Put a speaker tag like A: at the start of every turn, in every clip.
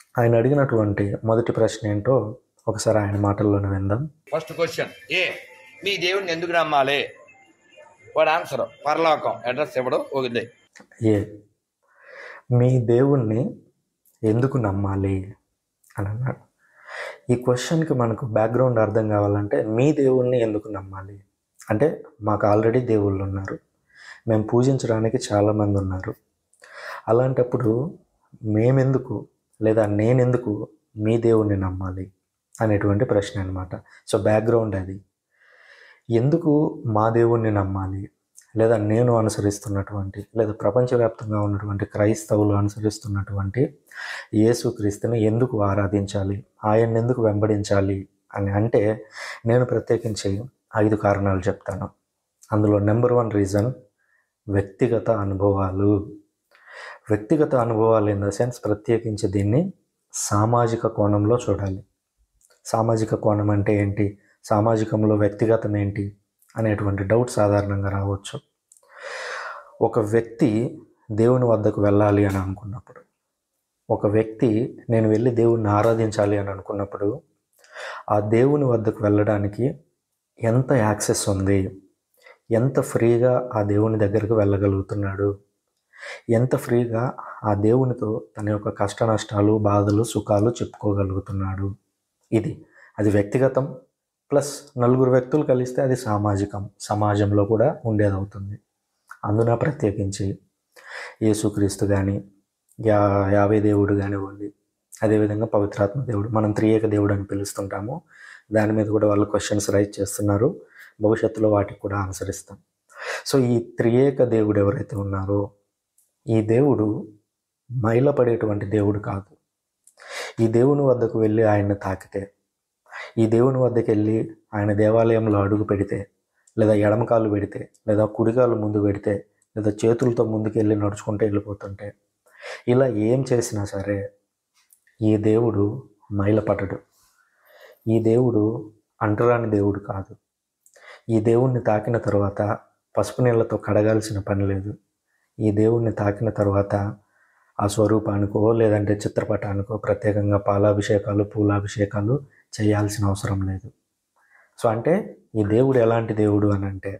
A: ఆయన అడిగినటువంటి మొదటి ప్రశ్న ఏంటో ఒకసారి ఆయన మాటల్లోనే విందాం
B: ఫస్ట్ క్వశ్చన్ ఏ మీ దేవుడిని ఎందుకు నమ్మాలి వాడు ఆన్సర్ పరలోకం అడ్రస్ ఇవ్వడం ఒకటి
A: ఏ మీ దేవుణ్ణి ఎందుకు నమ్మాలి అని అన్నాడు ఈ క్వశ్చన్కి మనకు బ్యాక్గ్రౌండ్ అర్థం కావాలంటే మీ దేవుణ్ణి ఎందుకు నమ్మాలి అంటే మాకు ఆల్రెడీ దేవుళ్ళు ఉన్నారు మేము పూజించడానికి చాలామంది ఉన్నారు అలాంటప్పుడు మేమెందుకు లేదా నేనెందుకు మీ దేవుణ్ణి నమ్మాలి అనేటువంటి ప్రశ్న అనమాట సో బ్యాక్గ్రౌండ్ అది ఎందుకు మా దేవుణ్ణి నమ్మాలి లేదా నేను అనుసరిస్తున్నటువంటి లేదా ప్రపంచవ్యాప్తంగా ఉన్నటువంటి క్రైస్తవులు అనుసరిస్తున్నటువంటి యేసుక్రీస్తుని ఎందుకు ఆరాధించాలి ఆయన్ని ఎందుకు వెంబడించాలి అని అంటే నేను ప్రత్యేకించి ఐదు కారణాలు చెప్తాను అందులో నెంబర్ వన్ రీజన్ వ్యక్తిగత అనుభవాలు వ్యక్తిగత అనుభవాలు ఇన్ ద సెన్స్ ప్రత్యేకించి దీన్ని సామాజిక కోణంలో చూడాలి సామాజిక కోణం అంటే ఏంటి సామాజికంలో వ్యక్తిగతం ఏంటి అనేటువంటి డౌట్ సాధారణంగా రావచ్చు ఒక వ్యక్తి దేవుని వద్దకు వెళ్ళాలి అని అనుకున్నప్పుడు ఒక వ్యక్తి నేను వెళ్ళి దేవుణ్ణి ఆరాధించాలి అని అనుకున్నప్పుడు ఆ దేవుని వద్దకు వెళ్ళడానికి ఎంత యాక్సెస్ ఉంది ఎంత ఫ్రీగా ఆ దేవుని దగ్గరకు వెళ్ళగలుగుతున్నాడు ఎంత ఫ్రీగా ఆ దేవునితో తన యొక్క కష్ట నష్టాలు బాధలు సుఖాలు చెప్పుకోగలుగుతున్నాడు ఇది అది వ్యక్తిగతం ప్లస్ నలుగురు వ్యక్తులు కలిస్తే అది సామాజికం సమాజంలో కూడా ఉండేదవుతుంది అందున ప్రత్యేకించి యేసుక్రీస్తు కానీ యా యావే దేవుడు కానివ్వండి అదేవిధంగా పవిత్రాత్మ దేవుడు మనం త్రియేక దేవుడు అని పిలుస్తుంటాము దాని మీద కూడా వాళ్ళు క్వశ్చన్స్ రైజ్ చేస్తున్నారు భవిష్యత్తులో వాటికి కూడా అనుసరిస్తాం సో ఈ త్రియేక దేవుడు ఎవరైతే ఉన్నారో ఈ దేవుడు మైలపడేటువంటి దేవుడు కాదు ఈ దేవుని వద్దకు వెళ్ళి ఆయన్ని తాకితే ఈ దేవుని వద్దకు వెళ్ళి ఆయన దేవాలయంలో అడుగు పెడితే లేదా ఎడమకాలు పెడితే లేదా కుడికాలు ముందు పెడితే లేదా చేతులతో ముందుకు వెళ్ళి నడుచుకుంటూ వెళ్ళిపోతుంటే ఇలా ఏం చేసినా సరే ఈ దేవుడు మైలపడడు ఈ దేవుడు అంటరాని దేవుడు కాదు ఈ దేవుణ్ణి తాకిన తర్వాత పసుపు నీళ్ళతో కడగాల్సిన పని లేదు ఈ దేవుణ్ణి తాకిన తర్వాత ఆ స్వరూపానికో లేదంటే చిత్రపటానికో ప్రత్యేకంగా పాలాభిషేకాలు పూలాభిషేకాలు చేయాల్సిన అవసరం లేదు సో అంటే ఈ దేవుడు ఎలాంటి దేవుడు అని అంటే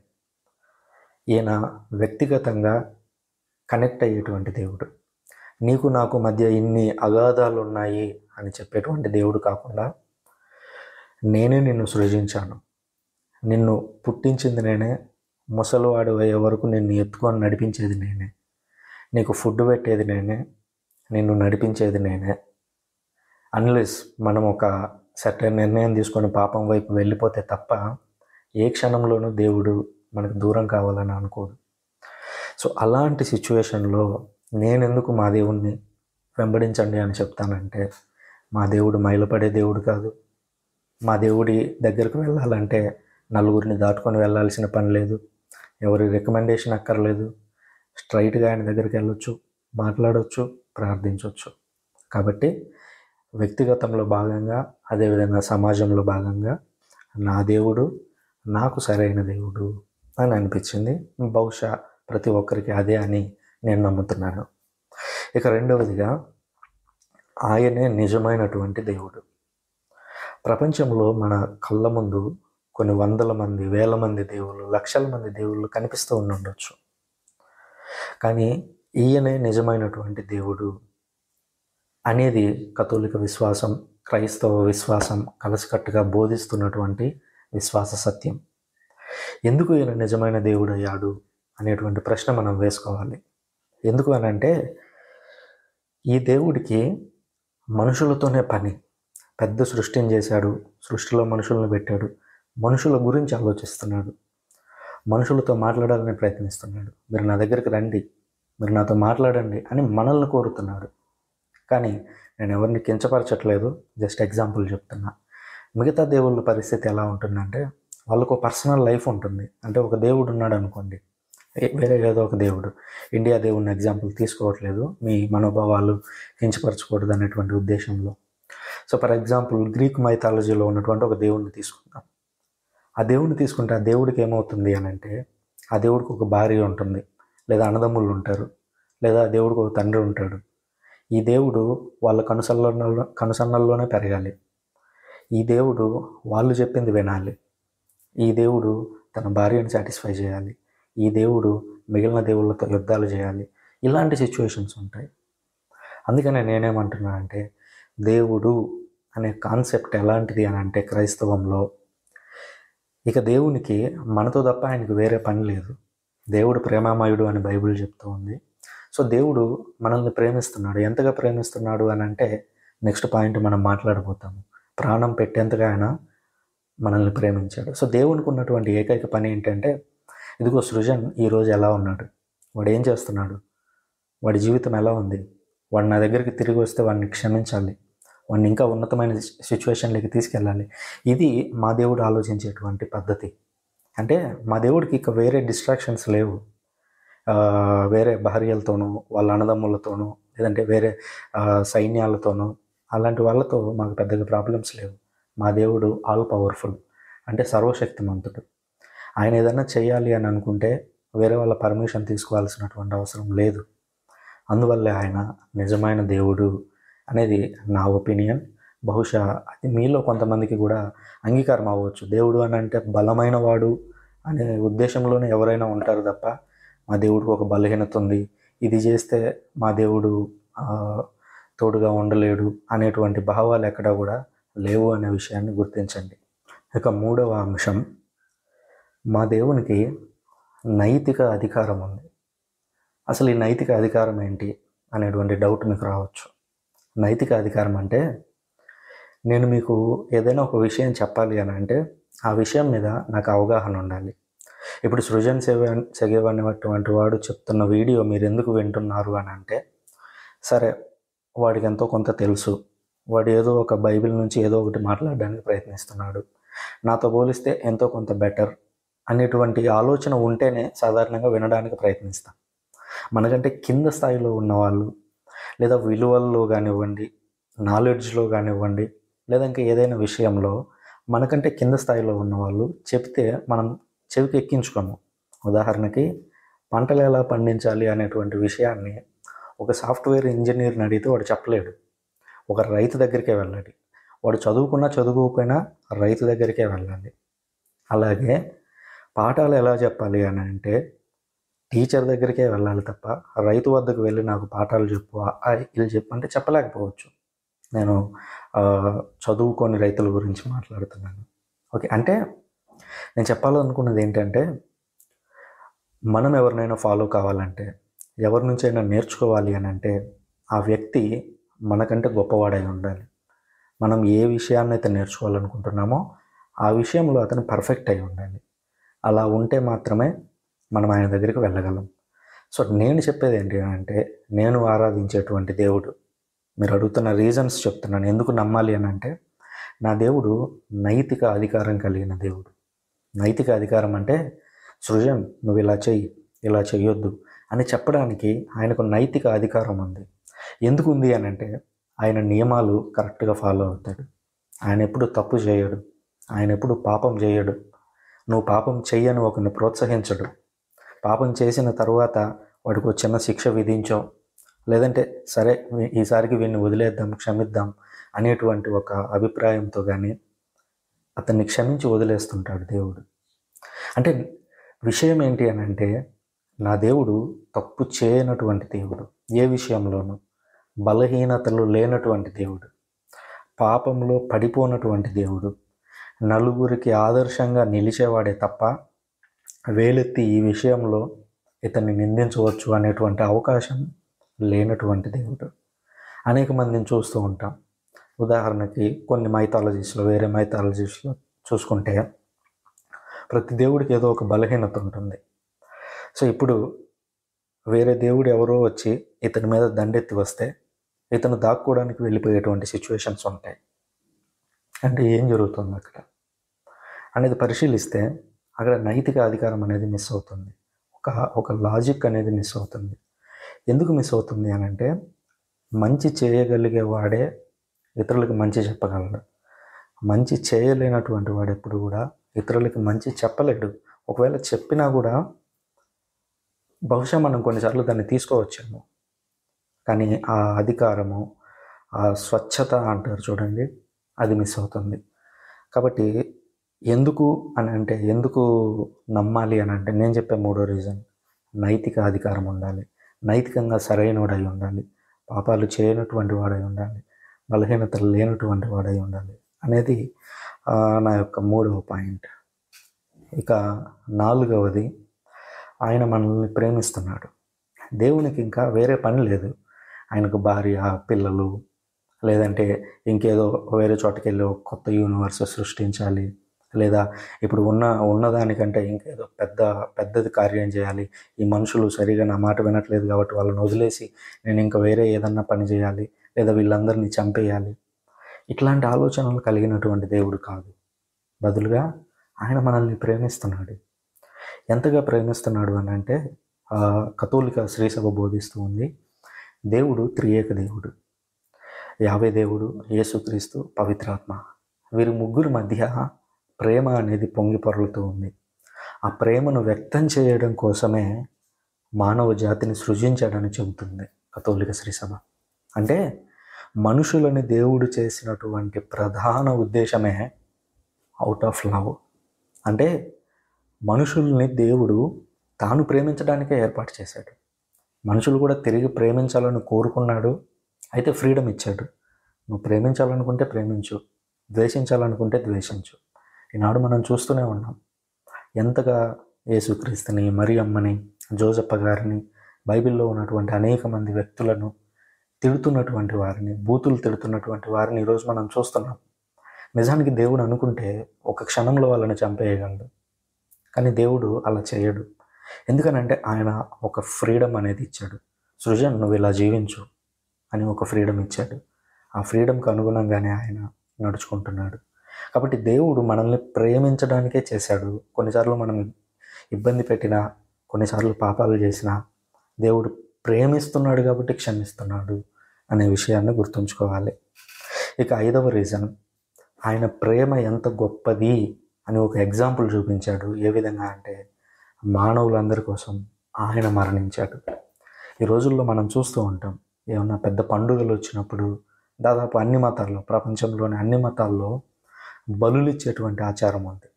A: ఈయన వ్యక్తిగతంగా కనెక్ట్ అయ్యేటువంటి దేవుడు నీకు నాకు మధ్య ఇన్ని అగాధాలు ఉన్నాయి అని చెప్పేటువంటి దేవుడు కాకుండా నేనే నిన్ను సృజించాను నిన్ను పుట్టించింది నేనే ముసలివాడు అయ్యే వరకు నిన్ను ఎత్తుకొని నడిపించేది నేనే నీకు ఫుడ్ పెట్టేది నేనే నిన్ను నడిపించేది నేనే అన్లెస్ మనం ఒక సర్టెన్ నిర్ణయం తీసుకొని పాపం వైపు వెళ్ళిపోతే తప్ప ఏ క్షణంలోనూ దేవుడు మనకు దూరం కావాలని అనుకోడు సో అలాంటి సిచ్యువేషన్లో నేనెందుకు మా దేవుణ్ణి వెంబడించండి అని చెప్తానంటే మా దేవుడు మైలపడే దేవుడు కాదు మా దేవుడి దగ్గరకు వెళ్ళాలంటే నలుగురిని దాటుకొని వెళ్ళాల్సిన పని లేదు ఎవరి రికమెండేషన్ అక్కర్లేదు స్ట్రైట్గా ఆయన దగ్గరికి వెళ్ళొచ్చు మాట్లాడవచ్చు ప్రార్థించవచ్చు కాబట్టి వ్యక్తిగతంలో భాగంగా అదేవిధంగా సమాజంలో భాగంగా నా దేవుడు నాకు సరైన దేవుడు అని అనిపించింది బహుశా ప్రతి ఒక్కరికి అదే అని నేను నమ్ముతున్నాను ఇక రెండవదిగా ఆయనే నిజమైనటువంటి దేవుడు ప్రపంచంలో మన కళ్ళ ముందు కొన్ని వందల మంది వేల మంది దేవుళ్ళు లక్షల మంది దేవుళ్ళు కనిపిస్తూ ఉండొచ్చు కానీ ఈయనే నిజమైనటువంటి దేవుడు అనేది కథోలిక విశ్వాసం క్రైస్తవ విశ్వాసం కలసికట్టుగా బోధిస్తున్నటువంటి విశ్వాస సత్యం ఎందుకు ఈయన నిజమైన దేవుడు అయ్యాడు అనేటువంటి ప్రశ్న మనం వేసుకోవాలి ఎందుకు అని అంటే ఈ దేవుడికి మనుషులతోనే పని పెద్ద సృష్టిని చేశాడు సృష్టిలో మనుషులను పెట్టాడు మనుషుల గురించి ఆలోచిస్తున్నాడు మనుషులతో మాట్లాడాలని ప్రయత్నిస్తున్నాడు మీరు నా దగ్గరికి రండి మీరు నాతో మాట్లాడండి అని మనల్ని కోరుతున్నాడు కానీ నేను ఎవరిని కించపరచట్లేదు జస్ట్ ఎగ్జాంపుల్ చెప్తున్నా మిగతా దేవుళ్ళ పరిస్థితి ఎలా ఉంటుందంటే వాళ్ళకు పర్సనల్ లైఫ్ ఉంటుంది అంటే ఒక దేవుడు ఉన్నాడు అనుకోండి ఏ- వేరే ఏదో ఒక దేవుడు ఇండియా దేవుడిని ఎగ్జాంపుల్ తీసుకోవట్లేదు మీ మనోభావాలు కించపరచకూడదు అనేటువంటి ఉద్దేశంలో సో ఫర్ ఎగ్జాంపుల్ గ్రీక్ మైథాలజీలో ఉన్నటువంటి ఒక దేవుడిని తీసుకుందాం ఆ దేవుడిని తీసుకుంటే ఆ దేవుడికి ఏమవుతుంది అని అంటే ఆ దేవుడికి ఒక భార్య ఉంటుంది లేదా అన్నదమ్ములు ఉంటారు లేదా ఆ దేవుడికి ఒక తండ్రి ఉంటాడు ఈ దేవుడు వాళ్ళ కనుసన్నల్లో కనుసన్నల్లోనే పెరగాలి ఈ దేవుడు వాళ్ళు చెప్పింది వినాలి ఈ దేవుడు తన భార్యను సాటిస్ఫై చేయాలి ఈ దేవుడు మిగిలిన దేవుళ్ళతో యుద్ధాలు చేయాలి ఇలాంటి సిచ్యువేషన్స్ ఉంటాయి అందుకనే నేనేమంటున్నా అంటే దేవుడు అనే కాన్సెప్ట్ ఎలాంటిది అని అంటే క్రైస్తవంలో ఇక దేవునికి మనతో తప్ప ఆయనకు వేరే పని లేదు దేవుడు ప్రేమామయుడు అని బైబిల్ చెప్తూ ఉంది సో దేవుడు మనల్ని ప్రేమిస్తున్నాడు ఎంతగా ప్రేమిస్తున్నాడు అని అంటే నెక్స్ట్ పాయింట్ మనం మాట్లాడబోతాము ప్రాణం పెట్టేంతగా ఆయన మనల్ని ప్రేమించాడు సో దేవునికి ఉన్నటువంటి ఏకైక పని ఏంటంటే ఇదిగో సృజన్ ఈరోజు ఎలా ఉన్నాడు వాడు ఏం చేస్తున్నాడు వాడి జీవితం ఎలా ఉంది వాడు నా దగ్గరికి తిరిగి వస్తే వాడిని క్షమించాలి వాడిని ఇంకా ఉన్నతమైన సిచ్యువేషన్లోకి తీసుకెళ్ళాలి ఇది మా దేవుడు ఆలోచించేటువంటి పద్ధతి అంటే మా దేవుడికి ఇక వేరే డిస్ట్రాక్షన్స్ లేవు ఆ, వేరే భార్యలతోనూ వాళ్ళ అన్నదమ్ములతోనూ లేదంటే వేరే ఆ, సైన్యాలతోనూ అలాంటి వాళ్ళతో మాకు పెద్దగా ప్రాబ్లమ్స్ లేవు మా దేవుడు ఆల్ పవర్ఫుల్ అంటే సర్వశక్తిమంతుడు ఆయన ఏదైనా చేయాలి అని అనుకుంటే వేరే వాళ్ళ పర్మిషన్ తీసుకోవాల్సినటువంటి అవసరం లేదు అందువల్లే ఆయన నిజమైన దేవుడు అనేది నా ఒపీనియన్ బహుశా అది మీలో కొంతమందికి కూడా అంగీకారం అవ్వచ్చు దేవుడు అని అంటే బలమైన వాడు అనే ఉద్దేశంలోనే ఎవరైనా ఉంటారు తప్ప మా దేవుడికి ఒక బలహీనత ఉంది ఇది చేస్తే మా దేవుడు ఆ, తోడుగా ఉండలేడు అనేటువంటి భావాలు ఎక్కడ కూడా లేవు అనే విషయాన్ని గుర్తించండి ఇక మూడవ అంశం మా దేవునికి నైతిక అధికారం ఉంది అసలు ఈ నైతిక అధికారం ఏంటి అనేటువంటి డౌట్ మీకు రావచ్చు నైతిక అధికారం అంటే నేను మీకు ఏదైనా ఒక విషయం చెప్పాలి అని అంటే ఆ విషయం మీద నాకు అవగాహన ఉండాలి ఇప్పుడు సృజన్ సేవ సెగేవ్ అనేటువంటి వాడు చెప్తున్న వీడియో మీరు ఎందుకు వింటున్నారు అని అంటే సరే వాడికి ఎంతో కొంత తెలుసు వాడు ఏదో ఒక బైబిల్ నుంచి ఏదో ఒకటి మాట్లాడడానికి ప్రయత్నిస్తున్నాడు నాతో పోలిస్తే ఎంతో కొంత బెటర్ అనేటువంటి ఆలోచన ఉంటేనే సాధారణంగా వినడానికి ప్రయత్నిస్తాం మనకంటే కింద స్థాయిలో ఉన్నవాళ్ళు లేదా విలువల్లో కానివ్వండి నాలెడ్జ్లో కానివ్వండి లేదా ఇంకా ఏదైనా విషయంలో మనకంటే కింద స్థాయిలో ఉన్నవాళ్ళు చెప్తే మనం చెవికి ఎక్కించుకోము ఉదాహరణకి పంటలు ఎలా పండించాలి అనేటువంటి విషయాన్ని ఒక సాఫ్ట్వేర్ ఇంజనీర్ని అడిగితే వాడు చెప్పలేడు ఒక రైతు దగ్గరికే వెళ్ళాలి వాడు చదువుకున్నా చదువుకోకపోయినా రైతు దగ్గరికే వెళ్ళాలి అలాగే పాఠాలు ఎలా చెప్పాలి అని అంటే టీచర్ దగ్గరికే వెళ్ళాలి తప్ప రైతు వద్దకు వెళ్ళి నాకు పాఠాలు చెప్పు ఆ ఇది చెప్పు అంటే చెప్పలేకపోవచ్చు నేను ఆ, చదువుకొని రైతుల గురించి మాట్లాడుతున్నాను ఓకే అంటే నేను చెప్పాలనుకున్నది ఏంటంటే మనం ఎవరినైనా ఫాలో కావాలంటే ఎవరి నుంచైనా నేర్చుకోవాలి అని అంటే ఆ వ్యక్తి మనకంటే గొప్పవాడై ఉండాలి మనం ఏ విషయాన్ని అయితే నేర్చుకోవాలనుకుంటున్నామో ఆ విషయంలో అతను పర్ఫెక్ట్ అయి ఉండాలి అలా ఉంటే మాత్రమే మనం ఆయన దగ్గరికి వెళ్ళగలం సో నేను చెప్పేది ఏంటి అంటే నేను ఆరాధించేటువంటి దేవుడు మీరు అడుగుతున్న రీజన్స్ చెప్తున్నాను ఎందుకు నమ్మాలి అని అంటే నా దేవుడు నైతిక అధికారం కలిగిన దేవుడు నైతిక అధికారం అంటే సృజన్ నువ్వు ఇలా చెయ్యి ఇలా చెయ్యొద్దు అని చెప్పడానికి ఆయనకు నైతిక అధికారం ఉంది ఎందుకు ఉంది అని అంటే ఆయన నియమాలు కరెక్ట్గా ఫాలో అవుతాడు ఆయన ఎప్పుడు తప్పు చేయడు ఆయన ఎప్పుడు పాపం చేయడు నువ్వు పాపం చెయ్యని ఒకరిని ప్రోత్సహించడు పాపం చేసిన తర్వాత వాడికి ఒక చిన్న శిక్ష విధించో లేదంటే సరే వీ- ఈసారికి వీడిని వదిలేద్దాం క్షమిద్దాం అనేటువంటి ఒక అభిప్రాయంతో కానీ అతన్ని క్షమించి వదిలేస్తుంటాడు దేవుడు అంటే విషయం ఏంటి అని అంటే నా దేవుడు తప్పు చేయనటువంటి దేవుడు ఏ విషయంలోనూ బలహీనతలు లేనటువంటి దేవుడు పాపంలో పడిపోనటువంటి దేవుడు నలుగురికి ఆదర్శంగా నిలిచేవాడే తప్ప వేలెత్తి ఈ విషయంలో ఇతన్ని నిందించవచ్చు అనేటువంటి అవకాశం లేనటువంటి దేవుడు అనేక మందిని చూస్తూ ఉంటాం ఉదాహరణకి కొన్ని మైథాలజీస్లో వేరే మైథాలజీస్లో చూసుకుంటే ప్రతి దేవుడికి ఏదో ఒక బలహీనత ఉంటుంది సో ఇప్పుడు వేరే దేవుడు ఎవరో వచ్చి ఇతని మీద దండెత్తి వస్తే ఇతను దాక్కోవడానికి వెళ్ళిపోయేటువంటి సిచ్యువేషన్స్ ఉంటాయి అంటే ఏం జరుగుతుంది అక్కడ అనేది పరిశీలిస్తే అక్కడ నైతిక అధికారం అనేది మిస్ అవుతుంది ఒక ఒక లాజిక్ అనేది మిస్ అవుతుంది ఎందుకు మిస్ అవుతుంది అని అంటే మంచి చేయగలిగే వాడే ఇతరులకు మంచి చెప్పగలడు మంచి చేయలేనటువంటి వాడు ఎప్పుడు కూడా ఇతరులకి మంచి చెప్పలేడు ఒకవేళ చెప్పినా కూడా బహుశా మనం కొన్నిసార్లు దాన్ని తీసుకోవచ్చేమో కానీ ఆ అధికారము ఆ స్వచ్ఛత అంటారు చూడండి అది మిస్ అవుతుంది కాబట్టి ఎందుకు అని అంటే ఎందుకు నమ్మాలి అని అంటే నేను చెప్పే మూడో రీజన్ నైతిక అధికారం ఉండాలి నైతికంగా సరైనవాడై ఉండాలి పాపాలు చేయనటువంటి వాడై ఉండాలి బలహీనతలు లేనటువంటి వాడై ఉండాలి అనేది ఆ, నా యొక్క మూడవ పాయింట్ ఇక నాలుగవది ఆయన మనల్ని ప్రేమిస్తున్నాడు దేవునికి ఇంకా వేరే పని లేదు ఆయనకు భార్య పిల్లలు లేదంటే ఇంకేదో వేరే చోటకి వెళ్ళి ఒక కొత్త యూనివర్స్ సృష్టించాలి లేదా ఇప్పుడు ఉన్న ఉన్నదానికంటే ఇంకేదో పెద్ద పెద్దది కార్యం చేయాలి ఈ మనుషులు సరిగా నా మాట వినట్లేదు కాబట్టి వాళ్ళని వదిలేసి నేను ఇంకా వేరే ఏదన్నా పని చేయాలి లేదా వీళ్ళందరినీ చంపేయాలి ఇట్లాంటి ఆలోచనలు కలిగినటువంటి దేవుడు కాదు బదులుగా ఆయన మనల్ని ప్రేమిస్తున్నాడు ఎంతగా ప్రేమిస్తున్నాడు అని అంటే ఆ, కథోలిక శ్రీసభ బోధిస్తూ ఉంది దేవుడు త్రియేక దేవుడు యావే దేవుడు యేసుక్రీస్తు పవిత్రాత్మ వీరి ముగ్గురు మధ్య ప్రేమ అనేది పొంగి పొరలుతూ ఉంది ఆ ప్రేమను వ్యక్తం చేయడం కోసమే మానవ జాతిని సృజించాడని చెబుతుంది కథోలిక శ్రీసభ అంటే మనుషులని దేవుడు చేసినటువంటి ప్రధాన ఉద్దేశమే అవుట్ ఆఫ్ లవ్ అంటే మనుషుల్ని దేవుడు తాను ప్రేమించడానికే ఏర్పాటు చేశాడు మనుషులు కూడా తిరిగి ప్రేమించాలని కోరుకున్నాడు అయితే ఫ్రీడమ్ ఇచ్చాడు నువ్వు ప్రేమించాలనుకుంటే ప్రేమించు ద్వేషించాలనుకుంటే ద్వేషించు ఈనాడు మనం చూస్తూనే ఉన్నాం ఎంతగా యేసుక్రీస్తుని మరి అమ్మని జోజప్ప గారిని బైబిల్లో ఉన్నటువంటి అనేక మంది వ్యక్తులను తిడుతున్నటువంటి వారిని బూతులు తిడుతున్నటువంటి వారిని ఈరోజు మనం చూస్తున్నాం నిజానికి దేవుడు అనుకుంటే ఒక క్షణంలో వాళ్ళని చంపేయగలడు కానీ దేవుడు అలా చేయడు ఎందుకనంటే ఆయన ఒక ఫ్రీడమ్ అనేది ఇచ్చాడు సృజన్ నువ్వు ఇలా జీవించు అని ఒక ఫ్రీడమ్ ఇచ్చాడు ఆ ఫ్రీడమ్కి అనుగుణంగానే ఆయన నడుచుకుంటున్నాడు కాబట్టి దేవుడు మనల్ని ప్రేమించడానికే చేశాడు కొన్నిసార్లు మనం ఇబ్బంది పెట్టినా కొన్నిసార్లు పాపాలు చేసినా దేవుడు ప్రేమిస్తున్నాడు కాబట్టి క్షమిస్తున్నాడు అనే విషయాన్ని గుర్తుంచుకోవాలి ఇక ఐదవ రీజన్ ఆయన ప్రేమ ఎంత గొప్పది అని ఒక ఎగ్జాంపుల్ చూపించాడు ఏ విధంగా అంటే మానవులందరి కోసం ఆయన మరణించాడు ఈ రోజుల్లో మనం చూస్తూ ఉంటాం ఏమన్నా పెద్ద పండుగలు వచ్చినప్పుడు దాదాపు అన్ని మతాల్లో ప్రపంచంలోని అన్ని మతాల్లో బలులు ఇచ్చేటువంటి ఆచారం ఉంది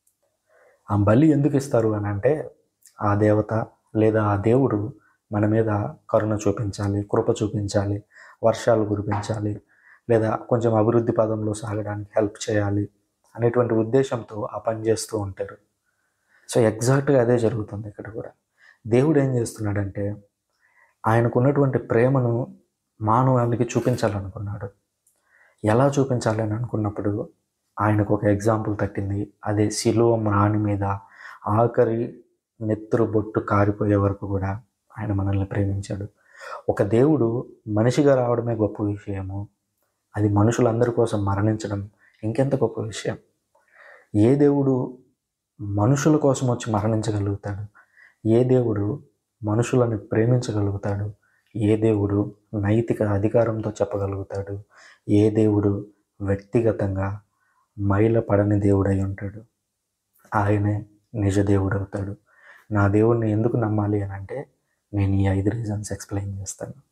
A: ఆ బలి ఎందుకు ఇస్తారు అని అంటే ఆ దేవత లేదా ఆ దేవుడు మన మీద కరుణ చూపించాలి కృప చూపించాలి వర్షాలు కురిపించాలి లేదా కొంచెం అభివృద్ధి పదంలో సాగడానికి హెల్ప్ చేయాలి అనేటువంటి ఉద్దేశంతో ఆ పని చేస్తూ ఉంటారు సో ఎగ్జాక్ట్గా అదే జరుగుతుంది ఇక్కడ కూడా దేవుడు ఏం చేస్తున్నాడంటే ఆయనకున్నటువంటి ప్రేమను మానవాళికి చూపించాలనుకున్నాడు ఎలా చూపించాలి అని అనుకున్నప్పుడు ఆయనకు ఒక ఎగ్జాంపుల్ తట్టింది అదే శిలువ మ్రాణి మీద ఆఖరి నెత్తురు బొట్టు కారిపోయే వరకు కూడా ఆయన మనల్ని ప్రేమించాడు ఒక దేవుడు మనిషిగా రావడమే గొప్ప విషయము అది మనుషులందరి కోసం మరణించడం ఇంకెంత గొప్ప విషయం ఏ దేవుడు మనుషుల కోసం వచ్చి మరణించగలుగుతాడు ఏ దేవుడు మనుషులను ప్రేమించగలుగుతాడు ఏ దేవుడు నైతిక అధికారంతో చెప్పగలుగుతాడు ఏ దేవుడు వ్యక్తిగతంగా మైల పడని దేవుడై ఉంటాడు ఆయనే నిజ దేవుడు అవుతాడు నా దేవుడిని ఎందుకు నమ్మాలి అని అంటే నేను ఈ ఐదు రీజన్స్ ఎక్స్ప్లెయిన్ చేస్తాను